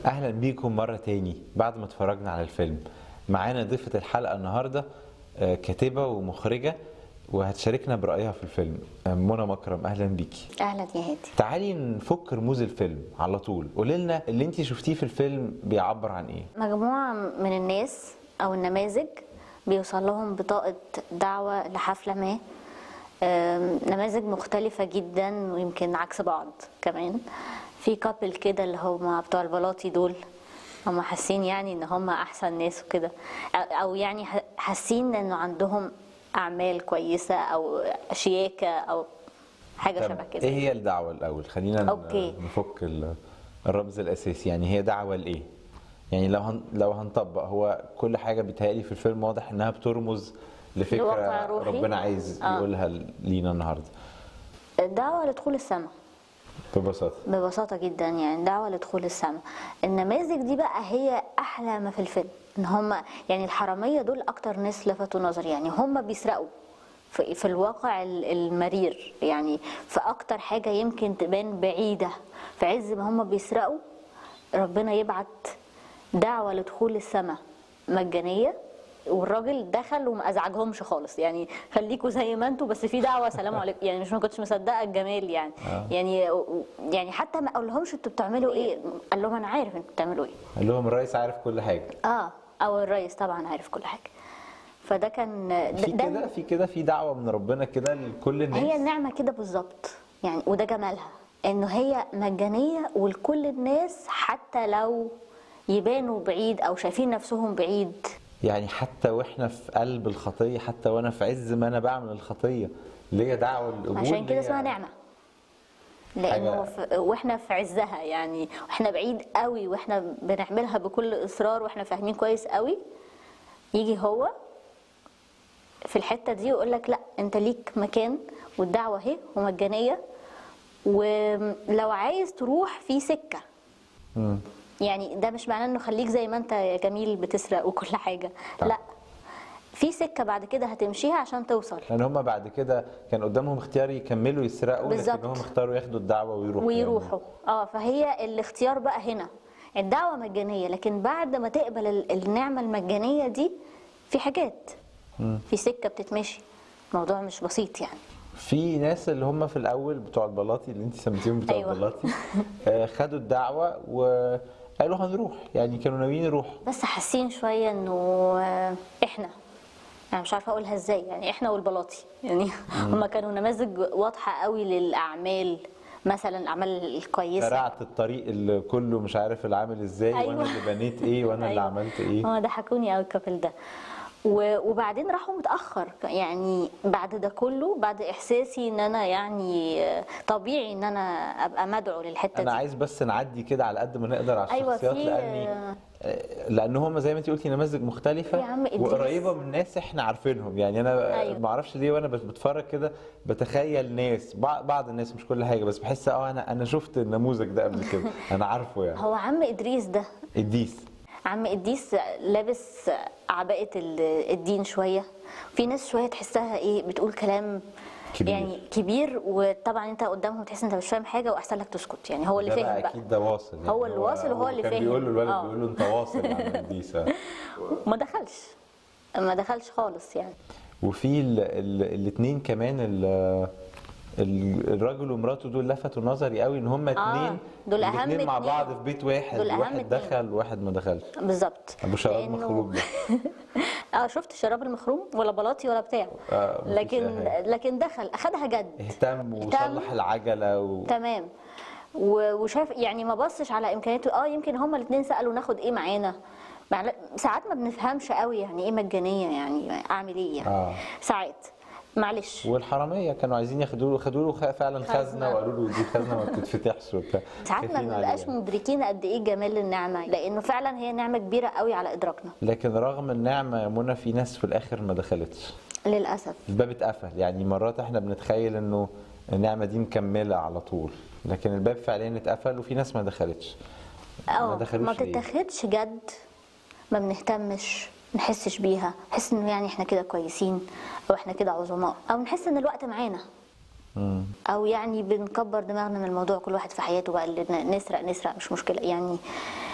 اهلا بيكم مره تاني بعد ما اتفرجنا على الفيلم معانا ضيفه الحلقه النهارده آه، كاتبه ومخرجه وهتشاركنا برايها في الفيلم آه، منى مكرم اهلا بيكي اهلا يا هادي تعالي نفك رموز الفيلم على طول قولي لنا اللي انت شفتيه في الفيلم بيعبر عن ايه مجموعه من الناس او النماذج بيوصل لهم بطاقه دعوه لحفله ما آم، نماذج مختلفة جدا ويمكن عكس بعض كمان في كابل كده اللي هم بتوع البلاطي دول هم حاسين يعني ان هم احسن ناس وكده أو- او يعني ح- حاسين انه عندهم اعمال كويسة او شياكة او حاجة طب شبه كده ايه هي الدعوه الاول خلينا ن- أوكي. نفك ال- الرمز الاساسي يعني هي دعوه لايه يعني لو هن... لو هنطبق هو كل حاجه بيتهيألي في الفيلم واضح انها بترمز لفكره لواقع روحي. ربنا عايز آه. يقولها لينا النهارده الدعوة لدخول السماء ببساطه ببساطة جدا يعني دعوة لدخول السماء النماذج دي بقى هي أحلى ما في الفيلم إن هم يعني الحرامية دول أكتر ناس لفتوا نظري يعني هم بيسرقوا في, في الواقع ال- المرير يعني في أكتر حاجة يمكن تبان بعيدة في عز ما هم بيسرقوا ربنا يبعت دعوة لدخول السماء مجانية والراجل دخل وما ازعجهمش خالص يعني خليكوا زي ما انتوا بس في دعوه سلام عليكم يعني مش ما كنتش مصدقه الجمال يعني آه. يعني يعني حتى ما قالهمش انتوا بتعملوا ايه قال لهم انا عارف انتوا بتعملوا ايه قال لهم الرئيس عارف كل حاجه اه او الرئيس طبعا عارف كل حاجه فده كان ده, في كده ده في كده في دعوه من ربنا كده لكل الناس هي النعمه كده بالظبط يعني وده جمالها انه هي مجانيه ولكل الناس حتى لو يبانوا بعيد او شايفين نفسهم بعيد يعني حتى واحنا في قلب الخطيه حتى وانا في عز ما انا بعمل الخطيه ليا دعوه للقبول عشان كده ليا- اسمها نعمه لانه حاجة- في واحنا في عزها يعني واحنا بعيد قوي واحنا بنعملها بكل اصرار واحنا فاهمين كويس قوي يجي هو في الحته دي ويقول لك لا انت ليك مكان والدعوه اهي ومجانيه ولو عايز تروح في سكه مم. يعني ده مش معناه انه خليك زي ما انت يا جميل بتسرق وكل حاجه طبعا. لا في سكه بعد كده هتمشيها عشان توصل لان هم بعد كده كان قدامهم اختيار يكملوا يسرقوا بالظبط. لكن هم اختاروا ياخدوا الدعوه ويروحوا ويروحوا اه فهي الاختيار بقى هنا الدعوة مجانية لكن بعد ما تقبل ال- النعمة المجانية دي في حاجات في سكة بتتمشي الموضوع مش بسيط يعني في ناس اللي هم في الاول بتوع البلاطي اللي انت سميتيهم بتوع أيوة. البلاطي آه، خدوا الدعوه وقالوا هنروح يعني كانوا ناويين يروحوا بس حاسين شوية انه آه، احنا يعني مش عارفة اقولها ازاي يعني احنا والبلاطي يعني هما كانوا نماذج واضحة قوي للأعمال مثلا الأعمال الكويسة زرعت الطريق اللي كله مش عارف اللي عامل ازاي وانا أيوة. اللي بنيت ايه وانا اللي أيوة. عملت ايه اه ضحكوني قوي الكابل ده و- وبعدين راحوا متاخر يعني بعد ده كله بعد احساسي ان انا يعني آه، طبيعي ان انا ابقى مدعو للحته انا دي عايز بس نعدي كده على قد ما نقدر على أيوة، الشخصيات في- لاني لان هم زي ما انت قلتي نماذج مختلفه يا عم إدريس. وقريبه من ناس احنا عارفينهم يعني انا أيوة. ما اعرفش ليه وانا بس بتفرج كده بتخيل ناس بعض بعض الناس مش كل حاجه بس بحس اه انا انا شفت النموذج ده قبل كده انا عارفه يعني هو عم ادريس ده اديس عم ادريس لابس عباءه ال- الدين شويه في ناس شويه تحسها ايه بتقول كلام كبير. يعني كبير وطبعا انت قدامهم تحس انت مش فاهم حاجه واحسن لك تسكت يعني هو اللي ده فاهم بقى بقى اكيد ده واصل يعني هو اللي واصل وهو اللي كان فاهم. بيقول له الولد آه. بيقول له انت واصل يا عم اديس آه. ما دخلش ما دخلش خالص يعني وفي الاثنين كمان ال- ال- الراجل ومراته دول لفتوا نظري قوي ان هم اتنين دول أهم الاتنين مع اتنين. بعض في بيت واحد دول أهم واحد اتنين. دخل وواحد ما دخلش بالظبط ابو شراب لأنه- مخروج ده اه شفت الشراب المخروم ولا بلاطي ولا بتاع آه، مفيش لكن أي حاجة. لكن دخل اخدها جد اهتم وصلح العجله و... تمام و- وشاف يعني ما بصش على امكانياته اه يمكن هما الاثنين سالوا ناخد ايه معانا معل- ساعات ما بنفهمش قوي يعني ايه مجانيه يعني اعمل ايه يعني آه. ساعات معلش والحراميه كانوا عايزين ياخدوا له خدوا له خ- فعلا خزنه خزنة. وقالوا له دي خزنه ما بتتفتحش وبتاع ساعات ما خايفين بنبقاش عليه. مدركين قد ايه جمال النعمه لانه فعلا هي نعمه كبيره قوي على ادراكنا لكن رغم النعمه يا منى في ناس في الاخر ما دخلتش للاسف الباب اتقفل يعني مرات احنا بنتخيل انه النعمه دي مكمله على طول لكن الباب فعليا اتقفل وفي ناس ما دخلتش ما اه دخلوش ما ليه؟ بتتاخدش جد ما بنهتمش نحسش بيها نحس انه يعني احنا كده كويسين او احنا كده عظماء او نحس ان الوقت معانا مم. او يعني بنكبر دماغنا من الموضوع كل واحد في حياته بقى اللي ن- نسرق نسرق مش مشكله يعني